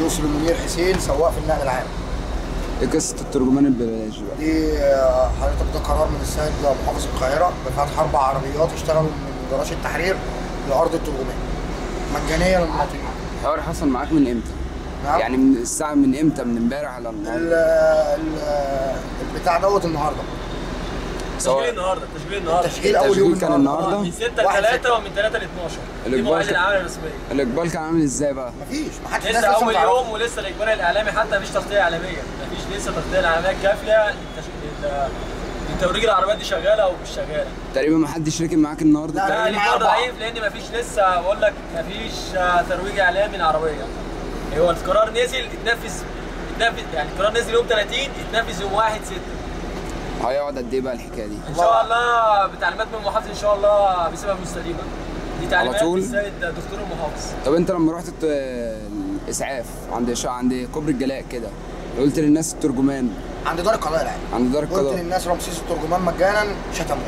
مسلم منير حسين سواق في النقل العام ايه قصه الترجمان الببلاش بقى دي آه، حضرتك ده قرار من السيد محافظ القاهره بفتح اربع عربيات اشتغلوا من جراج التحرير لارض الترجمان مجانيه للمواطنين الحوار حصل معاك من امتى نعم. يعني من الساعه من امتى من امبارح على ال- النهارده ال- البتاع دوت النهارده تشغيل سواء النهارده تشغيل النهارده التشغيل اول يوم التشغيل كان النهارده من 6 ل واحد 3 ومن 3 ل 12 دي الإجبار مواعيد كان- العمل الرسميه الاقبال كان عامل ازاي بقى مفيش محدش الناس لسه لسه اول متعرفش. يوم ولسه الاجباري الاعلامي حتى مفيش تغطيه اعلاميه مفيش لسه تغطيه اعلاميه كافيه للتش- لل- لتوريج العربيات دي شغاله او مش شغاله تقريبا ما حدش ركب معاك النهارده لا، لا معايا الاجبار أربعة. ضعيف لان مفيش لسه بقول لك مفيش آه، ترويج اعلامي للعربيه هو القرار نزل اتنفذ اتنفذ يعني القرار نزل يوم 30 اتنفذ يوم 1 6 هيقعد قد ايه بقى الحكايه دي ان شاء الله بتعليمات من المحافظ ان شاء الله بصفه مستديمه دي تعليمات طول؟ السيد دكتور المحافظ طب انت لما رحت الت- الاسعاف عند شا... عند كوبري الجلاء كده قلت للناس الترجمان عند دار القضاء العام عند دار قلت القضاء للناس رمسيس الترجمان مجانا شتموه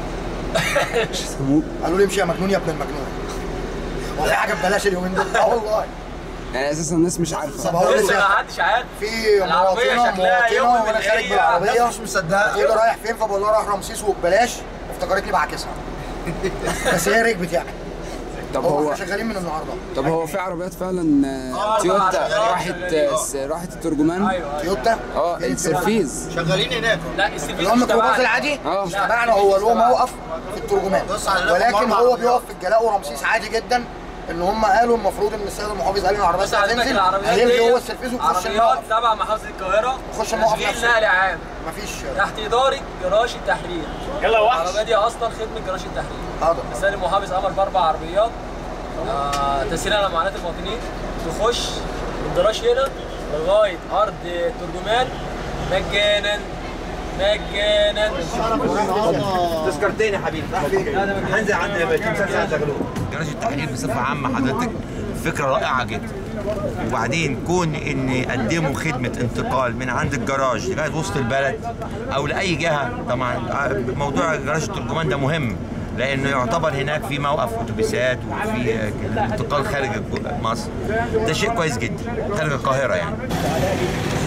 شتموك قالوا لي امشي يا مجنون يا ابن المجنون والله حاجه ببلاش اليومين دول اه والله يعني اساسا الناس مش طب عارفه هقول لسه ما لك حدش عارف في العربية مواطنه شكلها يوم مواطنه من وانا خارج هي بالعربيه الناس مش مصدقة. بتقول لي رايح فين فبقول لها رايح رمسيس وببلاش افتكرتني بعكسها بس هي ركبت يعني طب هو هو احنا شغالين من النهارده طب هو في عربيات فعلا آه، آه، تويوتا عربيات راحت شغالين. آه، س- راحت الترجمان ايوه ايوه تويوتا اه السرفيز شغالين هناك لا السيفيز اللي هو مش الميكروباص تبعنا. العادي اه. مش تبعنا هو له موقف في الترجمان بص على رقم ولكن أربع هو عربيات. بيقف في الجلاء ورمسيس عادي جدا ان هم قالوا المفروض ان السيد المحافظ قال ان العربيات بص على فكرة هتنزل العربيات هيلغي دي هو السرفيز ويخش عربيات الموقف تبع محافظه القاهره يخش الموقف تشغيل نفسه. نقل عام مفيش تحت اداره جراج التحرير يلا وحش العربيه دي اصلا خدمه جراج التحرير حاضر السيد المحافظ امر باربع عربيات آه تسهيلا على معاناه المواطنين تخش من جراج هنا لغايه ارض الترجمان مجانا مجانا تذكرتين يا حبيبي هنزل عندي بيتين ساعه شغلوه جراج التحرير بصفة عامة حضرتك فكرة رائعة جدا وبعدين كون ان يقدموا خدمة انتقال من عند الجراج لغاية وسط البلد او لأي جهة طبعا موضوع جراج الترجمان ده مهم لانه يعتبر هناك في موقف اتوبيسات وفي انتقال خارج مصر ده شيء كويس جدا خارج القاهرة يعني